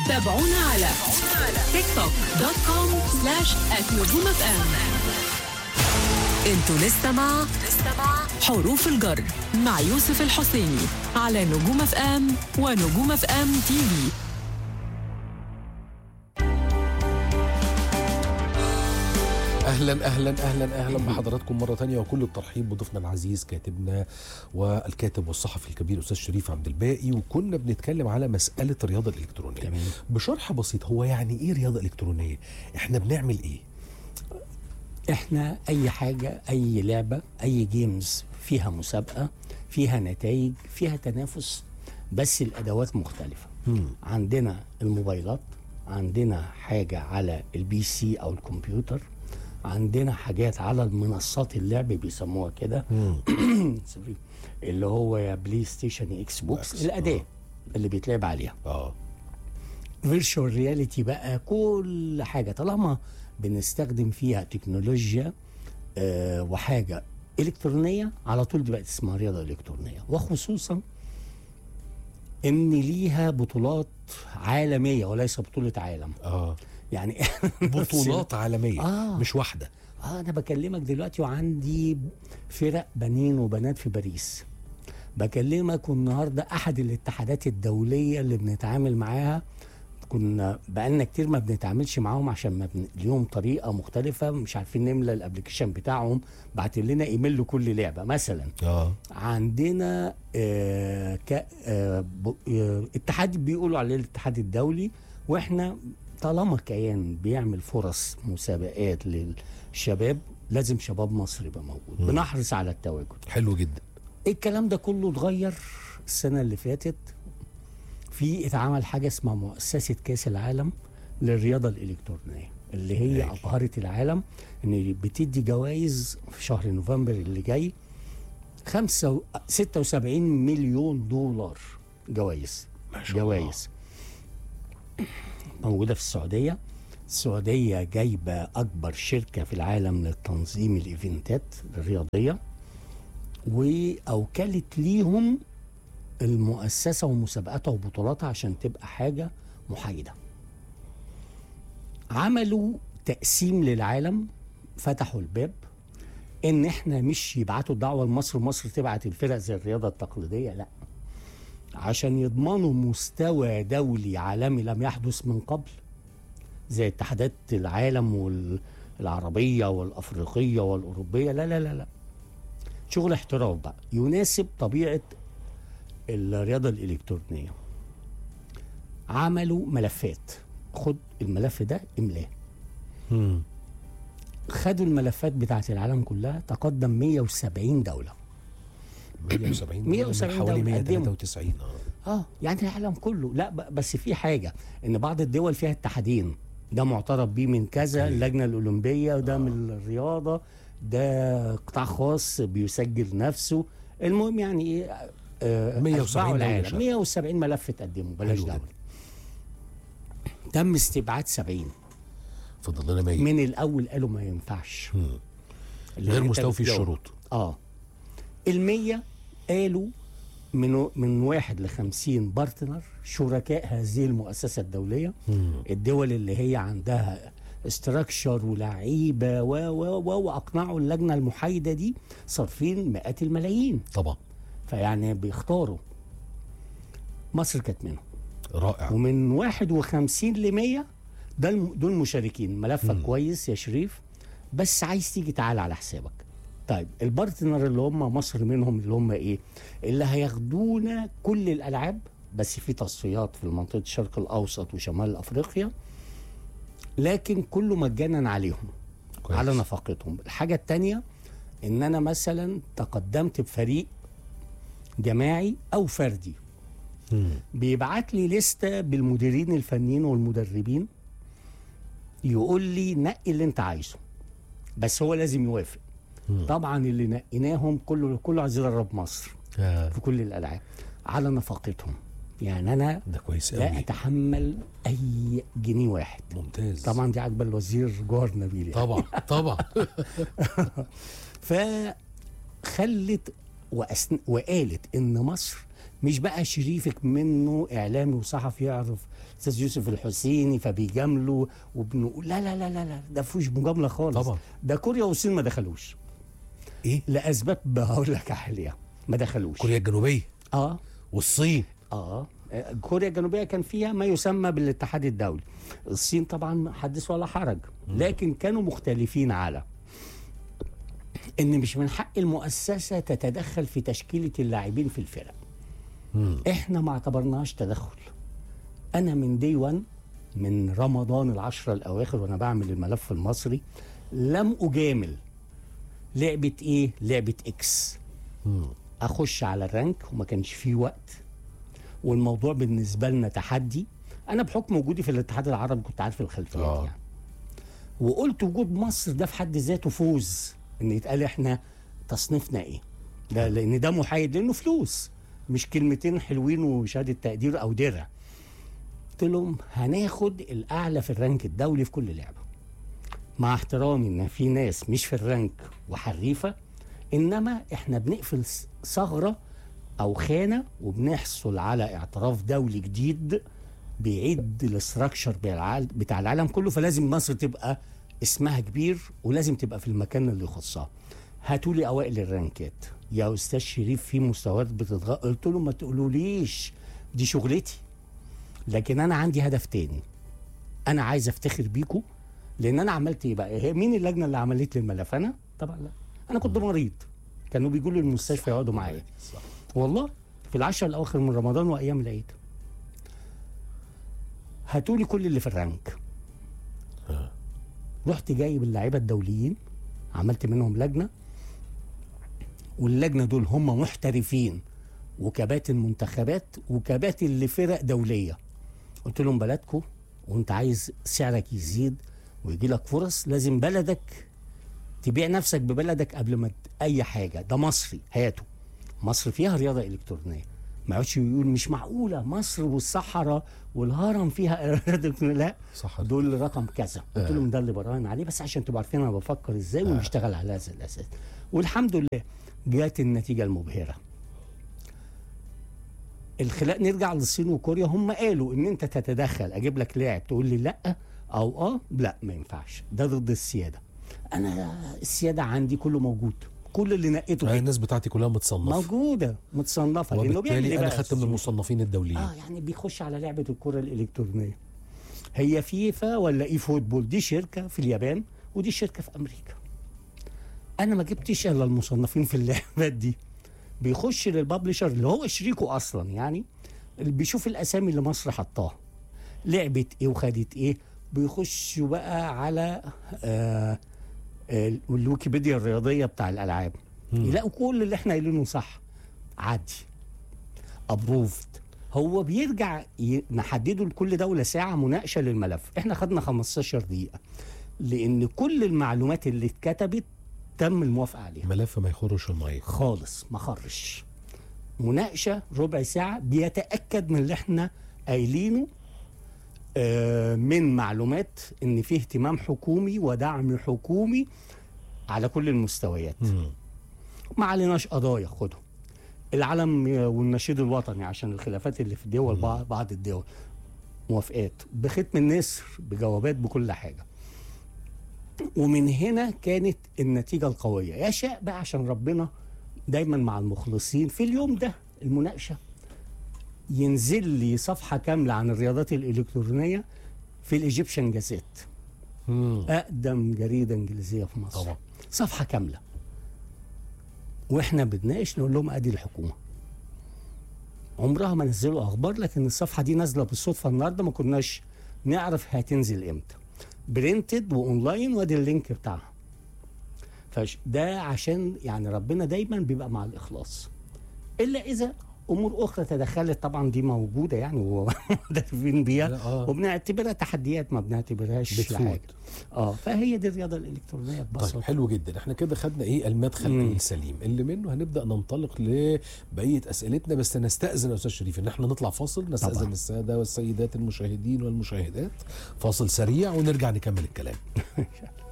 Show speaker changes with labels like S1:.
S1: تابعونا على تيك توك دوت كوم سلاش نجوم اف ام انتوا لسه مع حروف الجر مع يوسف الحسيني على نجوم اف ام ونجوم اف ام تي في
S2: اهلا اهلا اهلا اهلا بحضراتكم مره تانية وكل الترحيب بضيفنا العزيز كاتبنا والكاتب والصحفي الكبير استاذ شريف عبد الباقي وكنا بنتكلم على مساله الرياضه الالكترونيه
S3: تمام.
S2: بشرح بسيط هو يعني ايه رياضه الكترونيه احنا بنعمل ايه
S3: احنا اي حاجه اي لعبه اي جيمز فيها مسابقه فيها نتائج فيها تنافس بس الادوات مختلفه عندنا الموبايلات عندنا حاجه على البي سي او الكمبيوتر عندنا حاجات على المنصات اللعب بيسموها كده سوري. اللي هو يا بلاي ستيشن اكس بوكس
S2: بوكس،
S3: الاداه اللي بيتلعب عليها
S2: اه
S3: فيرتشوال رياليتي بقى كل حاجه طالما بنستخدم فيها تكنولوجيا آه وحاجه الكترونيه على طول دي بقت اسمها رياضه الكترونيه وخصوصا ان ليها بطولات عالميه وليس بطوله عالم
S2: اه
S3: يعني
S2: بطولات عالميه
S3: آه.
S2: مش واحده
S3: اه انا بكلمك دلوقتي وعندي فرق بنين وبنات في باريس بكلمك والنهارده احد الاتحادات الدوليه اللي بنتعامل معاها كنا بقالنا كتير ما بنتعاملش معاهم عشان ما بن... ليهم طريقه مختلفه مش عارفين نملى الابلكيشن بتاعهم بعت لنا ايميل لكل لعبه مثلا
S2: اه
S3: عندنا آه ك آه ب- آه اتحاد بيقولوا عليه الاتحاد الدولي واحنا طالما كيان بيعمل فرص مسابقات للشباب لازم شباب مصر يبقى موجود بنحرص على التواجد
S2: حلو جدا
S3: الكلام ده كله اتغير السنه اللي فاتت في اتعمل حاجه اسمها مؤسسه كاس العالم للرياضه الالكترونيه اللي هي
S2: هايل.
S3: ابهرت العالم ان بتدي جوائز في شهر نوفمبر اللي جاي خمسة و- 76 مليون دولار جوائز
S2: ما شاء الله.
S3: جوائز موجوده في السعوديه السعوديه جايبه اكبر شركه في العالم للتنظيم الايفنتات الرياضيه واوكلت ليهم المؤسسه ومسابقاتها وبطولاتها عشان تبقى حاجه محايده. عملوا تقسيم للعالم فتحوا الباب ان احنا مش يبعتوا الدعوه لمصر مصر تبعت الفرق زي الرياضه التقليديه لا عشان يضمنوا مستوى دولي عالمي لم يحدث من قبل زي اتحادات العالم والعربيه والافريقيه والاوروبيه لا لا لا لا شغل احتراف بقى يناسب طبيعه الرياضه الالكترونيه عملوا ملفات خد الملف ده املاه
S2: مم.
S3: خدوا الملفات بتاعت العالم كلها تقدم 170 دوله
S2: 170
S3: 170
S2: حوالي
S3: دولة قدموا.
S2: 193 اه
S3: اه يعني العالم كله لا ب- بس في حاجه ان بعض الدول فيها اتحادين ده معترف بيه من كذا
S2: أوكي.
S3: اللجنه الاولمبيه وده من الرياضه ده قطاع خاص بيسجل نفسه المهم يعني ايه آه
S2: 170
S3: أشبعوا
S2: دولة
S3: العالم
S2: شاركوا.
S3: 170 ملف اتقدموا بلاش
S2: حلو
S3: دولة
S2: جدا.
S3: تم استبعاد 70
S2: فضل لنا 100
S3: من الاول قالوا ما ينفعش
S2: مم.
S3: اللي
S2: غير
S3: هي
S2: مستوفي
S3: تلات دول.
S2: الشروط
S3: اه المية قالوا من من واحد لخمسين بارتنر شركاء هذه المؤسسة الدولية
S2: مم.
S3: الدول اللي هي عندها استراكشر ولعيبة و و و وأقنعوا اللجنة المحايدة دي صارفين مئات الملايين
S2: طبعا
S3: فيعني بيختاروا مصر كانت منهم
S2: رائع
S3: ومن 51 ل 100 ده الم- دول مشاركين ملفك
S2: مم.
S3: كويس يا شريف بس عايز تيجي تعالى على حسابك طيب البارتنر اللي هم مصر منهم اللي هم ايه اللي هياخدونا كل الالعاب بس في تصفيات في منطقه الشرق الاوسط وشمال افريقيا لكن كله مجانا عليهم
S2: كويس.
S3: على نفقتهم الحاجه التانية ان انا مثلا تقدمت بفريق جماعي او فردي
S2: مم.
S3: بيبعت لي لستة بالمديرين الفنيين والمدربين يقول لي نقي اللي انت عايزه بس هو لازم يوافق
S2: مم.
S3: طبعا اللي نقيناهم كله كله عايز يدرب مصر
S2: آه.
S3: في كل الالعاب على نفقتهم يعني انا
S2: ده كويس
S3: لا
S2: قوي
S3: اتحمل اي جنيه واحد
S2: ممتاز
S3: طبعا دي عاجبه الوزير جوهر نبيل يعني.
S2: طبعا طبعا
S3: فخلت وأسن... وقالت ان مصر مش بقى شريفك منه اعلامي وصحفي يعرف استاذ يوسف الحسيني فبيجاملوا وبنقول لا لا لا لا لا ده فيهوش مجامله خالص
S2: طبعا.
S3: ده كوريا والصين ما دخلوش
S2: ايه
S3: لاسباب هقول لك عليها ما دخلوش
S2: كوريا الجنوبيه
S3: اه
S2: والصين
S3: اه كوريا الجنوبيه كان فيها ما يسمى بالاتحاد الدولي الصين طبعا حدث ولا حرج لكن كانوا مختلفين على ان مش من حق المؤسسه تتدخل في تشكيله اللاعبين في الفرق احنا ما اعتبرناهاش تدخل انا من دي 1 من رمضان العشرة الاواخر وانا بعمل الملف المصري لم اجامل لعبه ايه لعبه اكس اخش على الرانك وما كانش فيه وقت والموضوع بالنسبه لنا تحدي انا بحكم وجودي في الاتحاد العربي كنت عارف الخلفيات
S2: آه.
S3: يعني وقلت وجود مصر ده في حد ذاته فوز ان يتقال احنا تصنيفنا ايه ده لان ده محايد لانه فلوس مش كلمتين حلوين وشهاده تقدير او درع قلت لهم هناخد الاعلى في الرانك الدولي في كل لعبه مع احترامي ان في ناس مش في الرانك وحريفه انما احنا بنقفل ث- ثغره او خانه وبنحصل على اعتراف دولي جديد بيعيد الاستراكشر بتاع العالم كله فلازم مصر تبقى اسمها كبير ولازم تبقى في المكان اللي يخصها هاتوا لي اوائل الرانكات يا استاذ شريف في مستويات بتتغير قلت له ما تقولوليش دي شغلتي لكن انا عندي هدف تاني انا عايز افتخر بيكم لان انا عملت ايه بقى هي مين اللجنه اللي عملت لي الملف انا طبعا لا انا كنت مريض كانوا بيجوا لي المستشفى يقعدوا معايا
S2: صح.
S3: والله في العشر الاواخر من رمضان وايام العيد هاتوا لي كل اللي في الرانك رحت جايب اللعيبه الدوليين عملت منهم لجنه واللجنه دول هم محترفين وكباتن منتخبات وكباتن لفرق دوليه قلت لهم بلدكم وانت عايز سعرك يزيد ويجي لك فرص لازم بلدك تبيع نفسك ببلدك قبل ما ت- اي حاجه ده مصري هاته مصر فيها رياضه الكترونيه ما يقعدش يقول مش معقوله مصر والصحراء والهرم فيها رياضه إلكترونية. لا
S2: صح
S3: دول رقم كذا قلت لهم ده اللي براهن عليه بس عشان تبقوا عارفين انا بفكر ازاي ونشتغل على هذا الاساس والحمد لله جات النتيجه المبهره الخلاء نرجع للصين وكوريا هم قالوا ان انت تتدخل اجيب لك لاعب تقول لي لا او اه لا ما ينفعش ده ضد السياده انا السياده عندي كله موجود كل اللي نقيته
S2: يعني
S3: فيه
S2: الناس بتاعتي كلها متصنفه
S3: موجوده متصنفه لانه بيعمل
S2: وبالتالي
S3: إيه
S2: انا
S3: بقى
S2: خدت من
S3: السوق؟
S2: المصنفين الدوليين
S3: اه يعني بيخش على لعبه الكره الالكترونيه هي فيفا ولا اي فوتبول دي شركه في اليابان ودي شركه في امريكا انا ما جبتش الا المصنفين في اللعبات دي بيخش للبابلشر اللي هو شريكه اصلا يعني اللي بيشوف الاسامي اللي مصر حطاها لعبه ايه وخدت ايه بيخشوا بقى على آه آه الويكيبيديا الرياضيه بتاع الالعاب يلاقوا كل اللي احنا قايلينه صح عادي ابروفد هو بيرجع ي... نحدده لكل دوله ساعه مناقشه للملف احنا خدنا 15 دقيقه لان كل المعلومات اللي اتكتبت تم الموافقه عليها
S2: ملف ما يخرش الميه
S3: خالص ما خرش مناقشه ربع ساعه بيتاكد من اللي احنا قايلينه آه، من معلومات ان في اهتمام حكومي ودعم حكومي على كل المستويات
S2: مم.
S3: ما عليناش قضايا خدهم العلم والنشيد الوطني عشان الخلافات اللي في دول بعض, بعض الدول موافقات بختم النسر بجوابات بكل حاجه ومن هنا كانت النتيجه القويه يشاء بقى عشان ربنا دايما مع المخلصين في اليوم ده المناقشه ينزل لي صفحه كامله عن الرياضات الالكترونيه في الايجيبشن جازيت
S2: مم.
S3: اقدم جريده انجليزيه في مصر
S2: طبعا.
S3: صفحه كامله واحنا بنناقش نقول لهم ادي الحكومه عمرها ما نزلوا اخبار لكن الصفحه دي نازله بالصدفه النهارده ما كناش نعرف هتنزل امتى برينتد واونلاين وادي اللينك بتاعها فده عشان يعني ربنا دايما بيبقى مع الاخلاص الا اذا امور اخرى تدخلت طبعا دي موجوده يعني ومعترفين
S2: لا،
S3: بيها
S2: آه.
S3: وبنعتبرها تحديات ما بنعتبرهاش
S2: بتفوت.
S3: حاجه اه فهي دي الرياضه الالكترونيه ببساطه
S2: طيب حلو جدا احنا كده خدنا ايه المدخل
S3: مم.
S2: السليم اللي منه هنبدا ننطلق لبقيه اسئلتنا بس نستاذن يا استاذ شريف ان احنا نطلع فاصل نستاذن
S3: طبعا.
S2: الساده والسيدات المشاهدين والمشاهدات فاصل سريع ونرجع نكمل الكلام